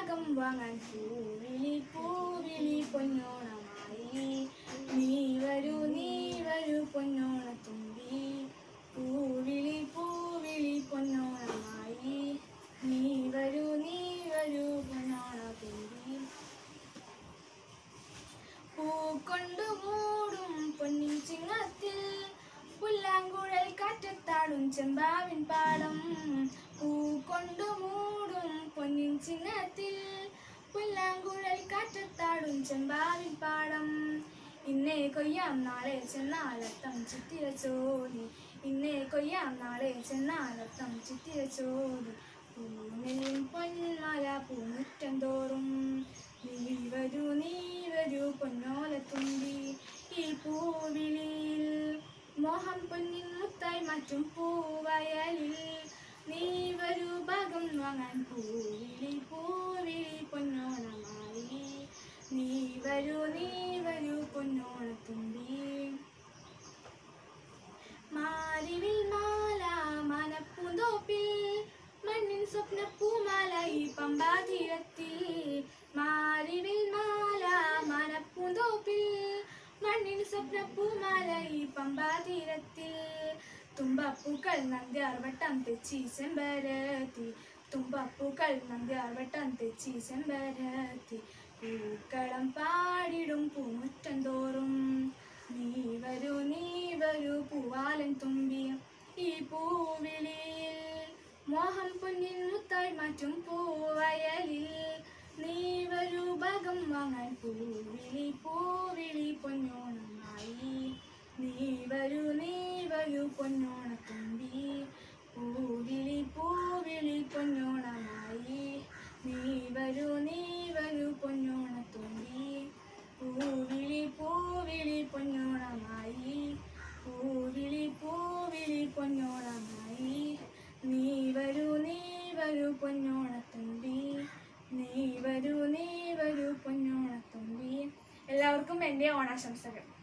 ഭാഗം വാങ്ങാൻ പൂവിളി പൂവിളി പൊന്നോണമായി നീ വരൂ നീ വരൂ പൊന്നോണത്തുമ്പി പൂവിളി പൂവിളി പൊന്നോണമായി നീ വരൂ നീ വരൂ പൊന്നോണത്തുമ്പി പൂക്കൊണ്ടു മൂടും പൊന്നിൻ ചിങ്ങത്തിൽ പുല്ലാങ്കുഴൽ കാറ്റത്താടും ചെമ്പാവിൻ പാടം പൂക്കൊണ്ടു മൂടും പൊന്നിൻ ചിങ്ങത്തിൽ പുല്ലാങ്കുഴൽ കാറ്റത്താടും ചെമ്പാവിൻ പാടം ഇന്നേ കൊയ്യാം നാളെ ചെന്നാലത്തം ചിത്തിര ചോദി ഇന്നേ കൊയ്യാം നാളെ ചെന്നാലത്തം ചിത്തിര ചോദി പൂനെല്ലും പൊന്മാല പൂമുറ്റം തോറും നീ വരൂ നീ വരൂ പൊന്നോലത്തുമ്പി ഈ പൂവിളിയിൽ മോഹം പൊന്നിൻ മുത്തായി മാറ്റും പൂവയലിൽ നീ വരൂ ഭാഗം വാങ്ങാൻ പൂവിളി പൂവിളി പൊന്നോണമായി നീ വരൂ നീ വരൂ പൊന്നോണത്തുമ്പി മാരിവിൽ മാല മനപ്പൂന്തോപ്പിൽ മണ്ണിൻ സ്വപ്നപ്പൂമാല ഈ പമ്പാതീരത്തിൽ മാരിവിൽ മാല മനപ്പൂന്തോപ്പിൽ മണ്ണിൻ സ്വപ്നപ്പൂമാല ഈ പമ്പാതീരത്തിൽ തുമ്പപ്പൂക്കൾ നന്ദ്യാർ വട്ടം തെച്ചി ചെമ്പരത്തി തുമ്പപ്പൂക്കൾ നന്ദ്യാർ വട്ടം തെച്ചി ചെമ്പരത്തി പൂക്കളം പാടിടും പൂമുറ്റം തോറും നീ വരൂ നീ വരൂ പൂവാലൻ തുമ്പി ഈ പൂവിളിയിൽ മോഹം പൊന്നിൻ മുത്തായി മാറ്റും പൂവയലിൽ നീ വരൂ ഭാഗം വാങ്ങാൻ പൂവിളി പൂവിളി പൊന്നോണമായി നീ വരൂ നീ വരൂ പൊന്നോണത്തുമ്പി പൂവിളി പൂവിളി പൊന്നോണമായി നീ വരൂ നീ വരൂ പൊന്നോണത്തുമ്പി പൂവിളി പൂവിളി പൊന്നോണമായി പൂവിളി പൂവിളി പൊന്നോണമായി നീ വരൂ നീ വരൂ പൊന്നോണത്തുമ്പി നീ വരൂ നീ വരൂ പൊന്നോണത്തുമ്പി എല്ലാവർക്കും എൻ്റെ ഓണാശംസകൾ